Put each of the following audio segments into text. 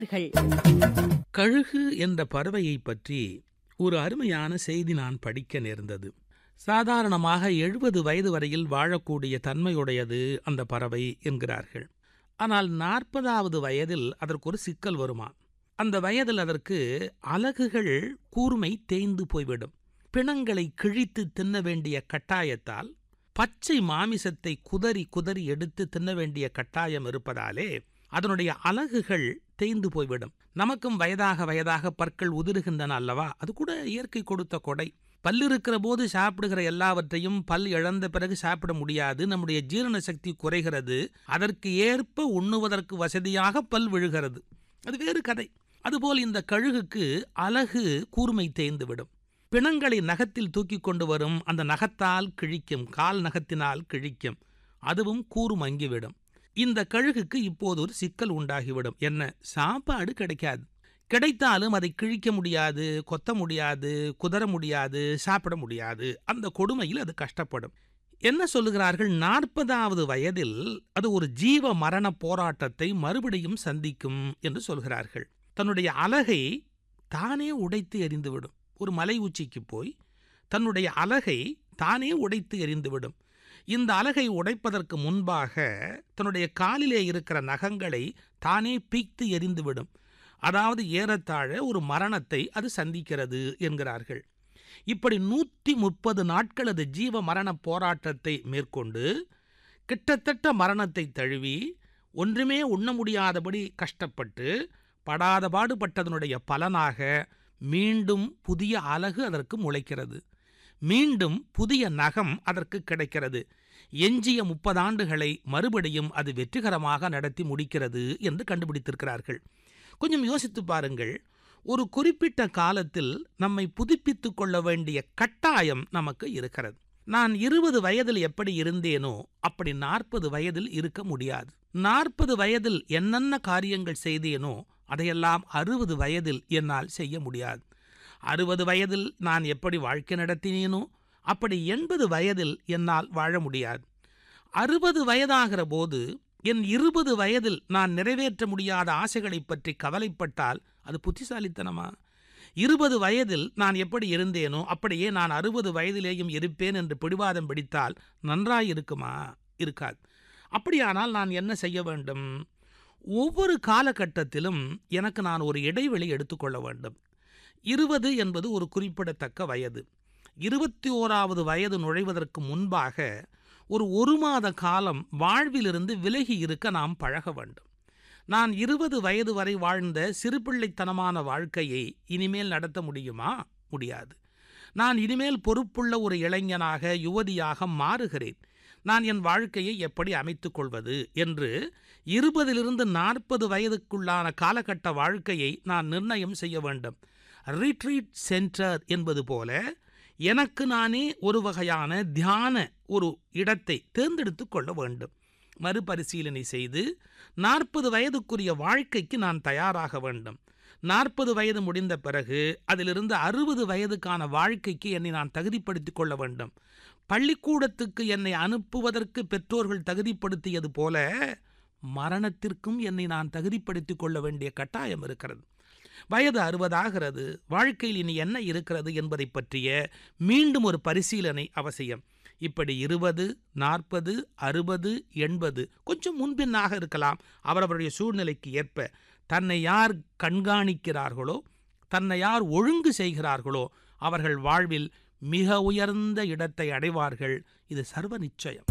கழுகு என்ற பறவையைப் பற்றி ஒரு அருமையான செய்தி நான் படிக்க நேர்ந்தது சாதாரணமாக எழுபது வயது வரையில் வாழக்கூடிய தன்மையுடையது அந்த பறவை என்கிறார்கள் ஆனால் நாற்பதாவது வயதில் அதற்கு ஒரு சிக்கல் வருமா அந்த வயதில் அதற்கு அலகுகள் கூர்மை தேய்ந்து போய்விடும் பிணங்களை கிழித்து தின்ன வேண்டிய கட்டாயத்தால் பச்சை மாமிசத்தை குதறி குதறி எடுத்து தின்ன வேண்டிய கட்டாயம் இருப்பதாலே அதனுடைய அலகுகள் தேய்ந்து போய்விடும் நமக்கும் வயதாக வயதாக பற்கள் உதிருகின்றன அல்லவா அது கூட இயற்கை கொடுத்த கொடை பல் இருக்கிற போது சாப்பிடுகிற எல்லாவற்றையும் பல் இழந்த பிறகு சாப்பிட முடியாது நம்முடைய ஜீரண சக்தி குறைகிறது அதற்கு ஏற்ப உண்ணுவதற்கு வசதியாக பல் விழுகிறது அது வேறு கதை அதுபோல் இந்த கழுகுக்கு அலகு கூர்மை தேய்ந்து விடும் பிணங்களை நகத்தில் தூக்கி கொண்டு வரும் அந்த நகத்தால் கிழிக்கும் கால் நகத்தினால் கிழிக்கும் அதுவும் கூறு மங்கிவிடும் இந்த கழுகுக்கு இப்போது ஒரு சிக்கல் உண்டாகிவிடும் என்ன சாப்பாடு கிடைக்காது கிடைத்தாலும் அதை கிழிக்க முடியாது கொத்த முடியாது குதற முடியாது சாப்பிட முடியாது அந்த கொடுமையில் அது கஷ்டப்படும் என்ன சொல்லுகிறார்கள் நாற்பதாவது வயதில் அது ஒரு ஜீவ மரண போராட்டத்தை மறுபடியும் சந்திக்கும் என்று சொல்கிறார்கள் தன்னுடைய அலகை தானே உடைத்து எறிந்துவிடும் ஒரு மலை உச்சிக்கு போய் தன்னுடைய அலகை தானே உடைத்து எறிந்துவிடும் இந்த அலகை உடைப்பதற்கு முன்பாக தன்னுடைய காலிலே இருக்கிற நகங்களை தானே பீய்த்து எறிந்துவிடும் அதாவது ஏறத்தாழ ஒரு மரணத்தை அது சந்திக்கிறது என்கிறார்கள் இப்படி நூற்றி முப்பது நாட்கள் அது ஜீவ மரண போராட்டத்தை மேற்கொண்டு கிட்டத்தட்ட மரணத்தை தழுவி ஒன்றுமே உண்ண முடியாதபடி கஷ்டப்பட்டு படாத பாடுபட்டதனுடைய பலனாக மீண்டும் புதிய அலகு அதற்கு முளைக்கிறது மீண்டும் புதிய நகம் அதற்கு கிடைக்கிறது எஞ்சிய முப்பதாண்டுகளை மறுபடியும் அது வெற்றிகரமாக நடத்தி முடிக்கிறது என்று கண்டுபிடித்திருக்கிறார்கள் கொஞ்சம் யோசித்து பாருங்கள் ஒரு குறிப்பிட்ட காலத்தில் நம்மை புதுப்பித்துக் கொள்ள வேண்டிய கட்டாயம் நமக்கு இருக்கிறது நான் இருபது வயதில் எப்படி இருந்தேனோ அப்படி நாற்பது வயதில் இருக்க முடியாது நாற்பது வயதில் என்னென்ன காரியங்கள் செய்தேனோ அதையெல்லாம் அறுபது வயதில் என்னால் செய்ய முடியாது அறுபது வயதில் நான் எப்படி வாழ்க்கை நடத்தினேனோ அப்படி எண்பது வயதில் என்னால் வாழ முடியாது அறுபது வயதாகிற போது என் இருபது வயதில் நான் நிறைவேற்ற முடியாத ஆசைகளைப் பற்றி கவலைப்பட்டால் அது புத்திசாலித்தனமா இருபது வயதில் நான் எப்படி இருந்தேனோ அப்படியே நான் அறுபது வயதிலேயும் இருப்பேன் என்று பிடிவாதம் பிடித்தால் நன்றாயிருக்குமா இருக்காது அப்படியானால் நான் என்ன செய்ய வேண்டும் ஒவ்வொரு காலகட்டத்திலும் எனக்கு நான் ஒரு இடைவெளி எடுத்துக்கொள்ள வேண்டும் இருபது என்பது ஒரு குறிப்பிடத்தக்க வயது இருபத்தி ஓராவது வயது நுழைவதற்கு முன்பாக ஒரு ஒரு மாத காலம் வாழ்விலிருந்து விலகி இருக்க நாம் பழக வேண்டும் நான் இருபது வயது வரை வாழ்ந்த சிறுபிள்ளைத்தனமான வாழ்க்கையை இனிமேல் நடத்த முடியுமா முடியாது நான் இனிமேல் பொறுப்புள்ள ஒரு இளைஞனாக யுவதியாக மாறுகிறேன் நான் என் வாழ்க்கையை எப்படி அமைத்துக் கொள்வது என்று இருபதிலிருந்து நாற்பது வயதுக்குள்ளான காலகட்ட வாழ்க்கையை நான் நிர்ணயம் செய்ய வேண்டும் ரிட்ரீட் சென்டர் என்பது போல எனக்கு நானே ஒரு வகையான தியான ஒரு இடத்தை தேர்ந்தெடுத்து கொள்ள வேண்டும் மறுபரிசீலனை செய்து நாற்பது வயதுக்குரிய வாழ்க்கைக்கு நான் தயாராக வேண்டும் நாற்பது வயது முடிந்த பிறகு அதிலிருந்து அறுபது வயதுக்கான வாழ்க்கைக்கு என்னை நான் தகுதிப்படுத்திக் கொள்ள வேண்டும் பள்ளிக்கூடத்துக்கு என்னை அனுப்புவதற்கு பெற்றோர்கள் தகுதிப்படுத்தியது போல மரணத்திற்கும் என்னை நான் தகுதிப்படுத்திக் கொள்ள வேண்டிய கட்டாயம் இருக்கிறது வயது அறுபதாகிறது வாழ்க்கையில் இனி என்ன இருக்கிறது என்பதை பற்றிய மீண்டும் ஒரு பரிசீலனை அவசியம் இப்படி இருபது நாற்பது அறுபது எண்பது கொஞ்சம் முன்பின்னாக இருக்கலாம் அவரவருடைய சூழ்நிலைக்கு ஏற்ப தன்னை யார் கண்காணிக்கிறார்களோ தன்னை யார் ஒழுங்கு செய்கிறார்களோ அவர்கள் வாழ்வில் மிக உயர்ந்த இடத்தை அடைவார்கள் இது சர்வ நிச்சயம்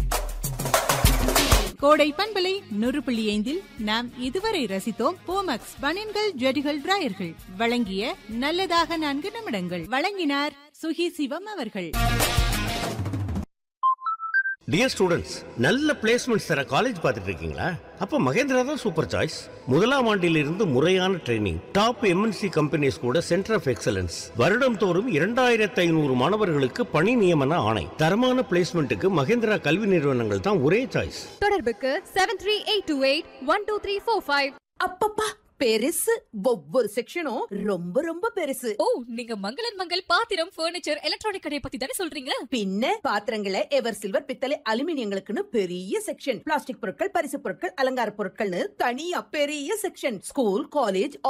கோடை பண்பலை நூறு புள்ளி ஐந்தில் நாம் இதுவரை ரசித்தோம் போமக்ஸ் பனின்கள் ஜெடிகள் டிராயர்கள் வழங்கிய நல்லதாக நான்கு நிமிடங்கள் வழங்கினார் சுகி சிவம் அவர்கள் டியர் ஸ்டூடெண்ட்ஸ் நல்ல பிளேஸ்மெண்ட்ஸ் தர காலேஜ் பார்த்துட்டு இருக்கீங்களா அப்ப மகேந்திரா தான் சூப்பர் சாய்ஸ் முதலாம் ஆண்டிலிருந்து முறையான ட்ரைனிங் டாப் எம்என்சி கம்பெனிஸ் கூட சென்டர் ஆஃப் எக்ஸலன்ஸ் வருடம் தோறும் இரண்டாயிரத்தி ஐநூறு மாணவர்களுக்கு பணி நியமன ஆணை தரமான பிளேஸ்மெண்ட்டுக்கு மகேந்திரா கல்வி நிறுவனங்கள் தான் ஒரே சாய்ஸ் தொடர்புக்கு seven three eight two eight one two three four five அப்பப்பா பெருசு ஒவ்வொரு செக்ஷனும் ரொம்ப ரொம்ப பெருசு ஓ நீங்க மங்களன் மங்கள் பாத்திரம் பர்னிச்சர் எலக்ட்ரானிக் கடையை பத்தி தானே சொல்றீங்க பின்ன பாத்திரங்களை எவர் சில்வர் பித்தளை அலுமினியங்களுக்குன்னு பெரிய செக்ஷன் பிளாஸ்டிக் பொருட்கள் பரிசு பொருட்கள் அலங்கார பொருட்கள்னு தனியா பெரிய செக்ஷன் ஸ்கூல் காலேஜ்